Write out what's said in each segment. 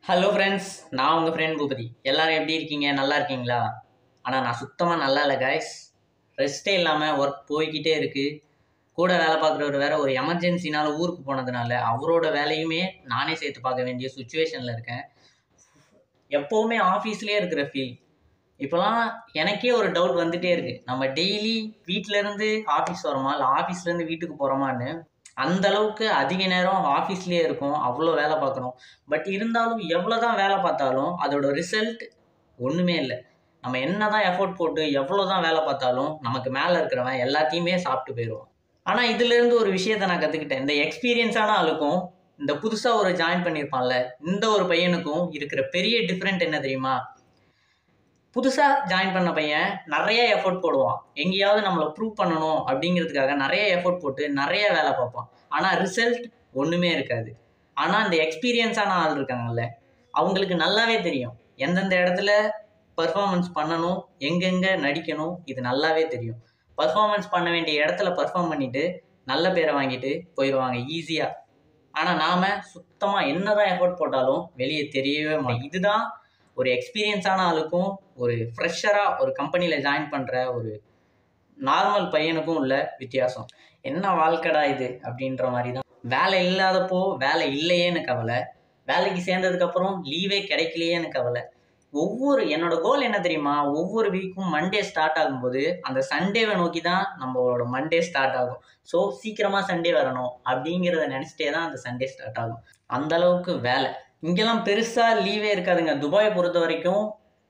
hello friends நான் உங்கள் friend Boopathi எல்லாரும் எப்படி இருக்கீங்க நல்லா இருக்கீங்களா ஆனால் நான் சுத்தமாக நல்லா இல்லை கைஸ் ரெஸ்ட்டே இல்லாமல் ஒர்க் போய்கிட்டே இருக்குது கூட வேலை பார்க்குறவர் வேற ஒரு எமர்ஜென்சினால ஊருக்கு போனதுனால அவரோட வேலையுமே நானே சேர்த்து பார்க்க வேண்டிய சுச்சுவேஷனில் இருக்கேன் எப்போவுமே ஆஃபீஸ்லேயே இருக்கிற ஃபீல் இப்போலாம் எனக்கே ஒரு டவுட் வந்துட்டே இருக்குது நம்ம டெய்லி வீட்டிலேருந்து ஆஃபீஸ் வரோமா இல்லை ஆஃபீஸ்லேருந்து வீட்டுக்கு போகிறோமான்னு அந்த அளவுக்கு அதிக நேரம் ஆஃபீஸ்லேயே இருக்கும் அவ்வளோ வேலை பார்க்குறோம் பட் இருந்தாலும் எவ்வளோ தான் வேலை பார்த்தாலும் அதோட ரிசல்ட் ஒன்றுமே இல்லை நம்ம என்ன தான் எஃபோர்ட் போட்டு எவ்வளோ தான் வேலை பார்த்தாலும் நமக்கு மேலே இருக்கிறவன் எல்லாத்தையுமே சாப்பிட்டு போயிடுவான் ஆனால் இதுலேருந்து ஒரு விஷயத்தை நான் கற்றுக்கிட்டேன் இந்த எக்ஸ்பீரியன்ஸான ஆளுக்கும் இந்த புதுசாக ஒரு ஜாயின் பண்ணியிருப்பான்ல இந்த ஒரு பையனுக்கும் இருக்கிற பெரிய டிஃப்ரெண்ட் என்ன தெரியுமா புதுசாக ஜாயின் பண்ண பையன் நிறைய எஃபோர்ட் போடுவான் எங்கேயாவது நம்மளை ப்ரூவ் பண்ணணும் அப்படிங்கிறதுக்காக நிறைய எஃபோர்ட் போட்டு நிறைய வேலை பார்ப்பான் ஆனால் ரிசல்ட் ஒன்றுமே இருக்காது ஆனால் இந்த எக்ஸ்பீரியன்ஸான ஆள் இருக்காங்கல்ல அவங்களுக்கு நல்லாவே தெரியும் எந்தெந்த இடத்துல பர்ஃபார்மன்ஸ் பண்ணணும் எங்கெங்கே நடிக்கணும் இது நல்லாவே தெரியும் பர்ஃபார்மன்ஸ் பண்ண வேண்டிய இடத்துல பர்ஃபார்ம் பண்ணிட்டு நல்ல பேரை வாங்கிட்டு போயிடுவாங்க ஈஸியாக ஆனால் நாம் சுத்தமாக என்னதான் எஃபோர்ட் போட்டாலும் வெளியே தெரியவே மாட்டோம் இதுதான் ஒரு எக்ஸ்பீரியன்ஸான ஆளுக்கும் ஒரு ஃப்ரெஷராக ஒரு கம்பெனியில் ஜாயின் பண்ணுற ஒரு நார்மல் பையனுக்கும் உள்ள வித்தியாசம் என்ன வாழ்க்கடா இது அப்படின்ற மாதிரி தான் வேலை இல்லாதப்போ வேலை இல்லையேன்னு கவலை வேலைக்கு சேர்ந்ததுக்கப்புறம் லீவே கிடைக்கலையேன்னு கவலை ஒவ்வொரு என்னோட கோல் என்ன தெரியுமா ஒவ்வொரு வீக்கும் மண்டே ஸ்டார்ட் ஆகும்போது அந்த சண்டேவை நோக்கி தான் நம்மளோட மண்டே ஸ்டார்ட் ஆகும் ஸோ சீக்கிரமாக சண்டே வரணும் அப்படிங்கிறத நினச்சிட்டே தான் அந்த சண்டே ஸ்டார்ட் ஆகும் அந்த அளவுக்கு வேலை இங்கெல்லாம் பெருசாக லீவே இருக்காதுங்க துபாயை பொறுத்த வரைக்கும்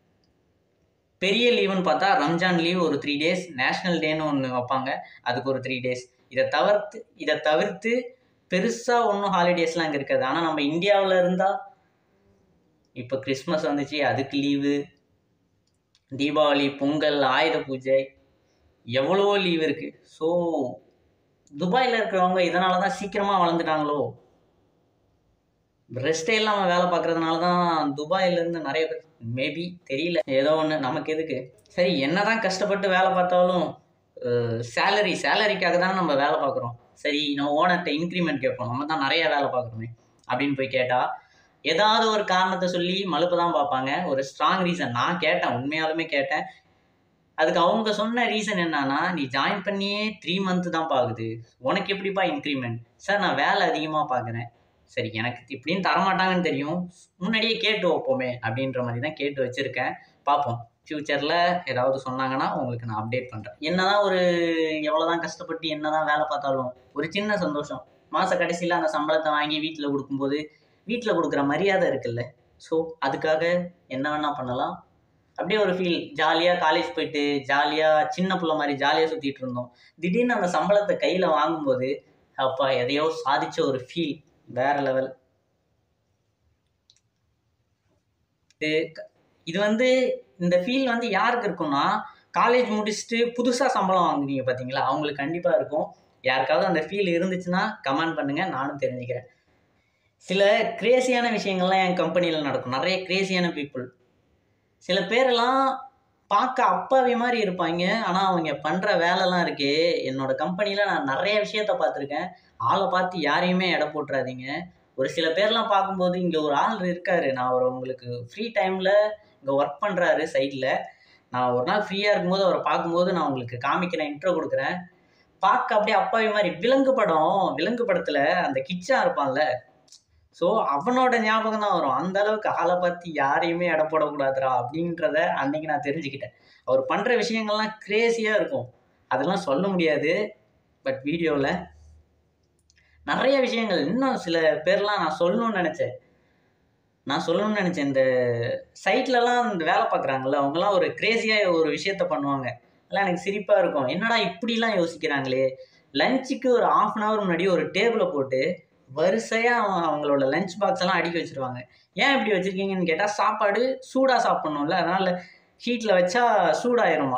பெரிய லீவுன்னு பார்த்தா ரம்ஜான் லீவ் ஒரு த்ரீ டேஸ் நேஷ்னல் டேன்னு ஒன்று வைப்பாங்க அதுக்கு ஒரு த்ரீ டேஸ் இதை தவிர்த்து இதை தவிர்த்து பெருசாக ஒன்றும் ஹாலிடேஸ்லாம் அங்கே இருக்காது ஆனால் நம்ம இந்தியாவில் இருந்தால் இப்போ கிறிஸ்மஸ் வந்துச்சு அதுக்கு லீவு தீபாவளி பொங்கல் ஆயுத பூஜை எவ்வளவோ லீவ் இருக்குது ஸோ துபாயில் இருக்கிறவங்க இதனால தான் சீக்கிரமாக வளர்ந்துட்டாங்களோ ரெஸ்டே இல்லாமல் வேலை பார்க்குறதுனால தான் துபாயிலேருந்து நிறைய பேர் மேபி தெரியல ஏதோ ஒன்று நமக்கு எதுக்கு சரி என்னதான் கஷ்டப்பட்டு வேலை பார்த்தாலும் சேலரி சேலரிக்காக தானே நம்ம வேலை பார்க்குறோம் சரி நம்ம ஓனர்கிட்ட இன்க்ரிமெண்ட் கேட்போம் நம்ம தான் நிறைய வேலை பார்க்குறோமே அப்படின்னு போய் கேட்டால் ஏதாவது ஒரு காரணத்தை சொல்லி மலுப்பு தான் பார்ப்பாங்க ஒரு ஸ்ட்ராங் ரீசன் நான் கேட்டேன் உண்மையாலுமே கேட்டேன் அதுக்கு அவங்க சொன்ன ரீசன் என்னன்னா நீ ஜாயின் பண்ணியே த்ரீ மந்த்து தான் பாக்குது உனக்கு எப்படிப்பா இன்க்ரிமெண்ட் சார் நான் வேலை அதிகமாக பார்க்குறேன் சரி எனக்கு இப்படின்னு தரமாட்டாங்கன்னு தெரியும் முன்னாடியே கேட்டு வைப்போமே அப்படின்ற மாதிரி தான் கேட்டு வச்சுருக்கேன் பார்ப்போம் ஃப்யூச்சரில் ஏதாவது சொன்னாங்கன்னா உங்களுக்கு நான் அப்டேட் பண்ணுறேன் என்னதான் ஒரு எவ்வளோ தான் கஷ்டப்பட்டு என்ன தான் வேலை பார்த்தாலும் ஒரு சின்ன சந்தோஷம் மாத கடைசியில் அந்த சம்பளத்தை வாங்கி வீட்டில் கொடுக்கும்போது வீட்டில் கொடுக்குற மரியாதை இருக்குல்ல ஸோ அதுக்காக என்ன வேணால் பண்ணலாம் அப்படியே ஒரு ஃபீல் ஜாலியாக காலேஜ் போயிட்டு ஜாலியாக சின்ன பிள்ளை மாதிரி ஜாலியாக சுற்றிட்டு இருந்தோம் திடீர்னு அந்த சம்பளத்தை கையில் வாங்கும்போது அப்பா எதையோ சாதிச்ச ஒரு ஃபீல் வேற லெவல் இது வந்து இந்த ஃபீல் வந்து யாருக்கு இருக்கும்னா காலேஜ் முடிச்சுட்டு புதுசாக சம்பளம் வாங்குறீங்க பார்த்தீங்களா அவங்களுக்கு கண்டிப்பாக இருக்கும் யாருக்காவது அந்த ஃபீல் இருந்துச்சுன்னா கமெண்ட் பண்ணுங்கள் நானும் தெரிஞ்சுக்கிறேன் சில கிரேசியான விஷயங்கள்லாம் என் கம்பெனியில் நடக்கும் நிறைய கிரேசியான பீப்புள் சில பேரெல்லாம் பார்க்க அப்பாவி மாதிரி இருப்பாங்க ஆனால் அவங்க பண்ணுற வேலைலாம் இருக்கே என்னோட கம்பெனியில் நான் நிறைய விஷயத்த பார்த்துருக்கேன் ஆளை பார்த்து யாரையுமே எடை போட்டுறாதீங்க ஒரு சில பேர்லாம் பார்க்கும்போது இங்கே ஒரு ஆள் இருக்காரு நான் அவர் உங்களுக்கு ஃப்ரீ டைமில் இங்கே ஒர்க் பண்ணுறாரு சைடில் நான் ஒரு நாள் ஃப்ரீயாக இருக்கும்போது அவரை பார்க்கும்போது நான் உங்களுக்கு காமிக்கிறேன் இன்ட்ரோ கொடுக்குறேன் பார்க்க அப்படியே அப்பாவி மாதிரி விலங்கு படம் விலங்கு படத்தில் அந்த கிச்சா இருப்பான்ல ஸோ அவனோட ஞாபகம் தான் வரும் அந்த அளவுக்கு ஆளை பார்த்து யாரையுமே எடை போடக்கூடாதுரா அப்படின்றத அன்னைக்கு நான் தெரிஞ்சுக்கிட்டேன் அவர் பண்ணுற விஷயங்கள்லாம் கிரேசியாக இருக்கும் அதெல்லாம் சொல்ல முடியாது பட் வீடியோவில் நிறைய விஷயங்கள் இன்னும் சில பேர்லாம் நான் சொல்லணும்னு நினச்சேன் நான் சொல்லணும்னு நினச்சேன் இந்த சைட்லலாம் இந்த வேலை பார்க்குறாங்கல்ல அவங்கலாம் ஒரு கிரேசியாக ஒரு விஷயத்த பண்ணுவாங்க அதெல்லாம் எனக்கு சிரிப்பாக இருக்கும் என்னடா இப்படிலாம் யோசிக்கிறாங்களே லஞ்சுக்கு ஒரு ஆஃப் அன் ஹவர் முன்னாடி ஒரு டேபிளை போட்டு வரிசையாக அவங்களோட லஞ்ச் பாக்ஸ் எல்லாம் அடுக்கி வச்சுருவாங்க ஏன் இப்படி வச்சுருக்கீங்கன்னு கேட்டால் சாப்பாடு சூடாக சாப்பிட்ணும்ல அதனால் ஹீட்டில் வச்சா சூடாயிருமா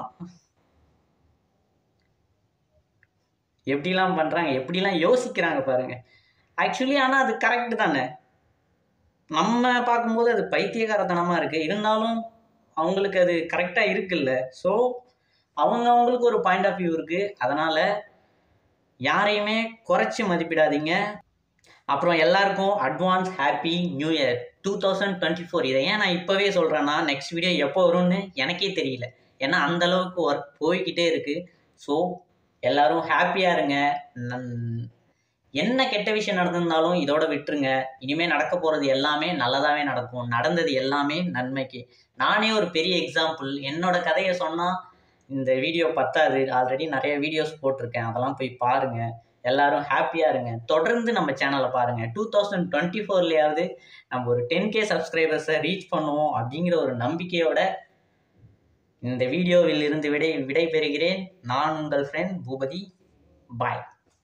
எப்படிலாம் பண்ணுறாங்க எப்படிலாம் யோசிக்கிறாங்க பாருங்கள் ஆக்சுவலி ஆனால் அது கரெக்டு தானே நம்ம பார்க்கும்போது அது பைத்தியகாரத்தனமாக இருக்குது இருந்தாலும் அவங்களுக்கு அது கரெக்டாக இருக்குல்ல ஸோ அவங்க அவங்களுக்கு ஒரு பாயிண்ட் ஆஃப் வியூ இருக்குது அதனால் யாரையுமே குறைச்சி மதிப்பிடாதீங்க அப்புறம் எல்லாருக்கும் advance happy new year two thousand twenty four இதை ஏன் நான் இப்போவே சொல்கிறேன்னா நெக்ஸ்ட் வீடியோ எப்போ வரும்னு எனக்கே தெரியல ஏன்னா அந்த அளவுக்கு ஒர்க் போய்கிட்டே இருக்குது ஸோ எல்லாரும் ஹாப்பியாக இருங்க நன்- என்ன கெட்ட விஷயம் நடந்திருந்தாலும் இதோட விட்டுருங்க இனிமேல் நடக்க போகிறது எல்லாமே நல்லதாகவே நடக்கும் நடந்தது எல்லாமே நன்மைக்கு நானே ஒரு பெரிய எக்ஸாம்பிள் என்னோட கதையை சொன்னால் இந்த வீடியோ பத்தாது ஆல்ரெடி நிறைய வீடியோஸ் போட்டிருக்கேன் அதெல்லாம் போய் பாருங்க எல்லாரும் ஹாப்பியாக இருங்க தொடர்ந்து நம்ம சேனலை பாருங்க டூ தௌசண்ட் டுவெண்ட்டி ஃபோர்லையாவது நம்ம ஒரு டென் கே சப்ஸ்கிரைபர்ஸை ரீச் பண்ணுவோம் அப்படிங்கிற ஒரு நம்பிக்கையோட இந்த வீடியோவில் இருந்து விடை விடை பெறுகிறேன் நான் உங்கள் ஃப்ரெண்ட் பூபதி பாய்